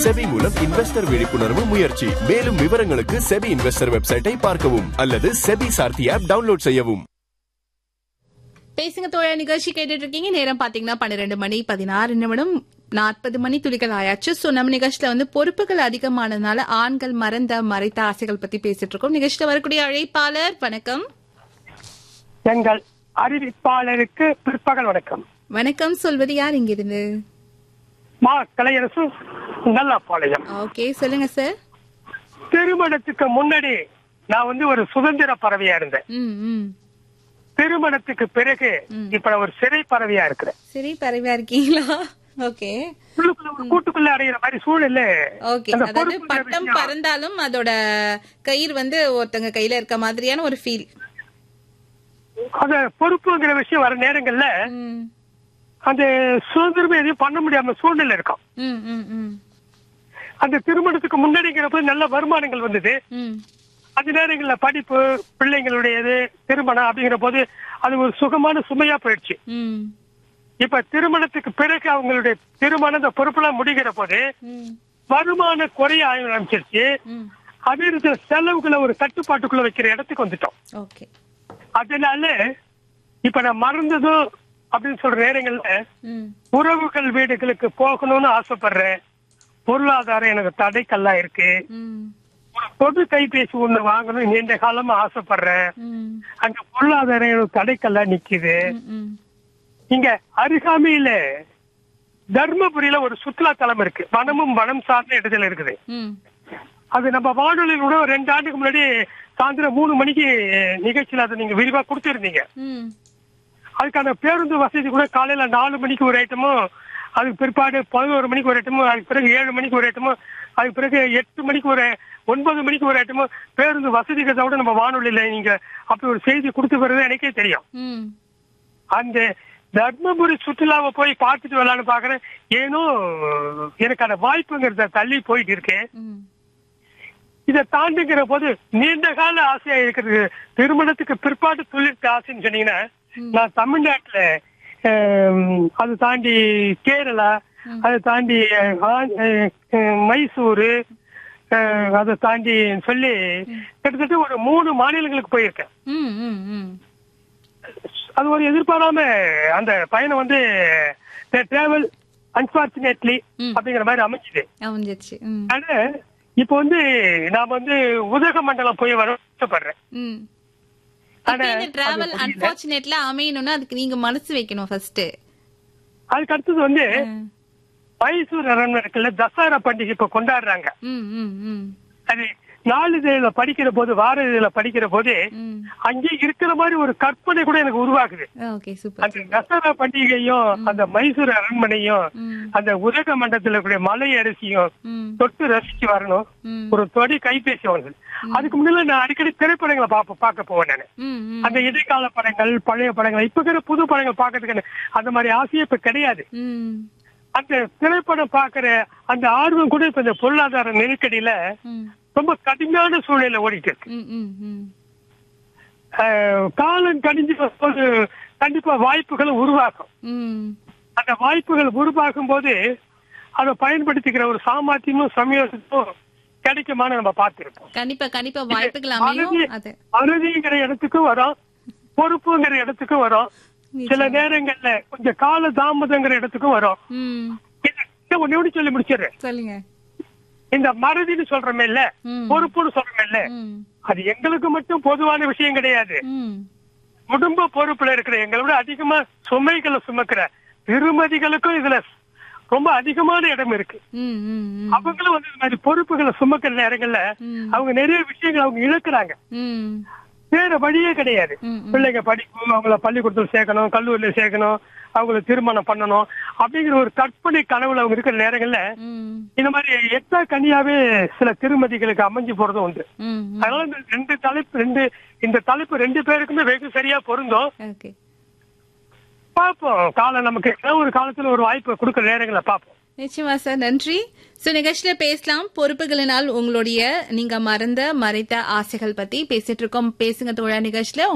SEBI மூலம் investor விழிப்புணர்வு முயற்சி மேலும் விவரங்களுக்கு செபி இன்வெஸ்டர் வெப்சைட்டை பார்க்கவும் அல்லது செபி சார்த்தி ஆப் டவுன்லோட் செய்யவும் பேசுங்க தோழ நிகழ்ச்சி கேட்டுட்டு இருக்கீங்க நேரம் பாத்தீங்கன்னா பன்னிரெண்டு மணி பதினாறு நிமிடம் நாற்பது மணி துளிகள் ஆயாச்சு சோ நம்ம நிகழ்ச்சியில வந்து பொறுப்புகள் அதிகமானதுனால ஆண்கள் மறந்த மறைத்த ஆசைகள் பத்தி பேசிட்டு இருக்கோம் நிகழ்ச்சியில வரக்கூடிய அழைப்பாளர் வணக்கம் எங்கள் அறிவிப்பாளருக்கு பிற்பகல் வணக்கம் வணக்கம் சொல்வது யார் இங்க இருந்து மா கலையரசு நல்லாப்பாளையம் ஓகே சொல்லுங்க சார் திருமணத்துக்கு முன்னாடி நான் வந்து ஒரு சுதந்திர பறவையா இருந்தேன் ம் ம் திருமணத்துக்கு பிறகு இப்ப நான் ஒரு சிறை பறவையா இருக்கிறேன் சரி பறவையா இருக்கீங்களா ஓகே உள்ளுக்குள்ள ஒரு கூட்டுக்குள்ள அடையிற மாதிரி சூழ்நிலை ஓகே அந்த அதாவது பொறுப்புங்கிற பட்டம் விஷயம். பறந்தாலும் அதோட கயிறு வந்து ஒருத்தங்க கையில இருக்க மாதிரியான ஒரு ஃபீல் அந்த பொறுப்புங்கிற விஷயம் வர நேரங்கள்ல ம் அந்த சுதந்திரமே எதையும் பண்ண முடியாம சூழ்நிலை இருக்கும் ம் ம் ம் அந்த திருமணத்துக்கு முன்னாடிங்கிறப்ப நல்ல வருமானங்கள் வந்தது ம் அந்த நேரங்கள்ல படிப்பு பிள்ளைங்களுடையது திருமணம் அப்படிங்கிற போது அது ஒரு சுகமான சுமையா போயிடுச்சு ம் இப்ப திருமணத்துக்கு பிறகு அவங்களுடைய திருமணம் இந்த பொறுப்பெல்லாம் முடிகிற போது ம் வருமான குறைய ஆரம்பிச்சிருச்சு ம் அதே இருக்கிற செலவுகளை ஒரு கட்டுப்பாட்டுக்குள்ள வைக்கிற இடத்துக்கு வந்துட்டோம் ஓகே அதனால இப்ப நான் மறந்ததும் அப்படின்னு சொல்ற நேரங்கள்ல ம் உறவுகள் வீடுகளுக்கு போகணும்னு ஆசைப்படுறேன் பொருளாதாரம் எனக்கு தடைக்கல்லா இருக்கு ம் ஒரு பொது கைபேசி ஒண்ணு வாங்கணும் நீண்ட காலமா ஆசைப்படுறேன் ம் அங்க பொருளாதாரம் எனக்கு தடைக்கல்லா நிக்குது ம், ம் இங்க அருகாமையில தர்மபுரியில ஒரு சுற்றுலா தலம் இருக்கு வனமும் வனம் சார்ந்த இடத்துல இருக்குது ம் அது நம்ம வானொலியில் கூட ஒரு ரெண்டு ஆண்டுக்கு முன்னாடி சாயந்தரம் மூணு மணிக்கு நிகழ்ச்சியில அதை நீங்க விரிவா கொடுத்துருந்தீங்க ம் அதுக்கான பேருந்து வசதி கூட காலையில நாலு மணிக்கு ஒரு ஐட்டமும் அதுக்கு பிற்பாடு பதினோரு மணிக்கு ஒரு ஐட்டமும் அதுக்கு பிறகு ஏழு மணிக்கு ஒரு ஐட்டமும் அதுக்கு பிறகு எட்டு மணிக்கு ஒரு ஒன்பது மணிக்கு ஒரு ஐட்டமும் பேருந்து வசதிகளை விட நம்ம வானொலியில நீங்க அப்படி ஒரு செய்தி கொடுத்து வருது எனக்கே தெரியும் ம் அந்த தர்மபுரி சுற்றுலாவை போய் பார்த்துட்டு வரலான்னு பாக்குறேன் ஏனோ எனக்கான வாய்ப்புங்கிறத தள்ளி போயிட்டு இருக்கேன் ம் இதை தாண்டிங்கிற போது நீண்ட கால ஆசையா இருக்கிறது திருமணத்துக்கு பிற்பாடு தொழிலுக்கு ஆசைன்னு சொன்னீங்கன்னா நான் தமிழ்நாட்டுல ஆம், அது தாண்டி கேரளா அதை தாண்டி அஹ், ஆ- அஹ், அஹ், மைசூரு அஹ், அதை தாண்டி சொல்லி கிட்டத்தட்ட ஒரு மூணு மாநிலங்களுக்கு போயிருக்கேன் ம் ம் ம் அது ஒரு எதிர்பாராம அந்த பயணம் வந்து டிராவல் அன்பார்ச்சுனேட்லி ம். அப்படிங்கிற மாதிரி அமைஞ்சுது அமைஞ்சிருச்சு ம் ஆனா இப்ப வந்து நாம வந்து உதகமண்டலம் போய் வர ஆசைப்படுறேன் ம் ஆனா, இப்ப இந்த டிராவல் அது புரியல. அன்பார்ச்சுனேட்ல அமையணும்னா அதுக்கு நீங்க மனசு வைக்கணும் ஃபர்ஸ்ட் அதுக்கு அடுத்தது வந்து மைசூர் அரண்மனை இருக்குல்ல தசரா பண்டிகை இப்ப கொண்டாடுறாங்க ம் ம் ம் அது நாளிதழில படிக்கிற போது வார இதழில படிக்கிற போது ம் அங்கே இருக்கிற மாதிரி ஒரு கற்பனை கூட எனக்கு உருவாகுது ஓகே சூப்பர் அந்த தசரா பண்டிகையும் அந்த மைசூர் அரண்மனையும் ம் அந்த உதக மண்டலத்துல இருக்கக்கூடிய மலை அரிசியும் ம் தொட்டு ரசிச்சு வரணும் ம் ஒரு தொடி கைபேசி வருது அதுக்கு முன்னால நான் அடிக்கடி திரைப்படங்களை பாப்ப பார்க்க போவேன் நான் ம் ம் அந்த இடைக்கால படங்கள் பழைய படங்கள் இப்ப இருக்கிற புது படங்கள் பாக்கிறதுக்கு எனக்கு அந்த மாதிரி ஆசையே இப்ப கிடையாது ம் அந்த திரைப்படம் பாக்குற அந்த ஆர்வம் கூட இப்ப இந்த பொருளாதார நெருக்கடியில ம் ரொம்ப கடுமையான சூழ்நிலை ஓடிட்டு இருக்கு ம் ம் ம் அஹ், காலம் கடிஞ்சு போது கண்டிப்பா வாய்ப்புகள் உருவாக்கும் ம் அந்த வாய்ப்புகள் உருவாகும் போது அதை பயன்படுத்திக்கிற ஒரு சாமர்த்தியமும் சமயோசமும் கிடைக்குமான்னு நம்ம பார்த்திருப்போம் கண்டிப்பா கண்டிப்பா வாய்ப்புகள் அமையும் அறுதி- அது அறுதிங்கிற இடத்துக்கும் வரும் பொறுப்புங்கிற இடத்துக்கும் வரும் சில நேரங்கள்ல கொஞ்சம் கால தாமதங்கிற இடத்துக்கும் வரும் ம் இது ஒண்ணு ஒண்ணு சொல்லி முடிச்சிடுறேன் சொல்லுங்க இந்த மறதின்னு சொல்றோமே இல்ல ம் பொறுப்புன்னு சொல்றோமே இல்ல ம் அது எங்களுக்கு மட்டும் பொதுவான விஷயம் கிடையாது ம் குடும்ப பொறுப்புல இருக்கிற எங்களை விட அதிகமா சுமைகளை சுமக்கிற திருமதிகளுக்கும் இதுல ரொம்ப அதிகமான இடம் இருக்கு ம் ம் ம் அவங்களும் வந்து இந்த மாதிரி பொறுப்புகளை சுமக்கிற நேரங்கள்ல ம். அவங்க நிறைய விஷயங்கள் அவங்க இழக்கிறாங்க ம் வேற வழியே கிடையாது ம், ம். பிள்ளைங்க படிக்கும் அவங்கள பள்ளிக்கூடத்துல சேர்க்கணும் கல்லூரியில சேர்க்கணும் அவங்கள திருமணம் பண்ணணும் அப்படிங்கிற ஒரு கற்பனை கனவுல அவங்க இருக்கிற நேரங்கள்ல ம் இந்த மாதிரி எட்டா கனியாவே சில திருமதிகளுக்கு அமைஞ்சு போறதும் உண்டு ம் ம் அதனால இந்த ரெண்டு தலைப்பு ரெண்டு இந்த தலைப்பு ரெண்டு பேருக்குமே வெகு சரியா பொருந்தும் ஓகே பார்ப்போம் காலம் நமக்கு ஏதோ ஒரு காலத்துல ஒரு வாய்ப்பு கொடுக்குற நேரங்களை பார்ப்போம் நிச்சயமா சார் நன்றி சோ நிகழ்ச்சியில பேசலாம் பொறுப்புகளினால் உங்களுடைய நீங்க மறந்த மறைத்த ஆசைகள் பத்தி பேசிட்டு இருக்கோம் பேசுங்க தோழா நிகழ்ச்சியில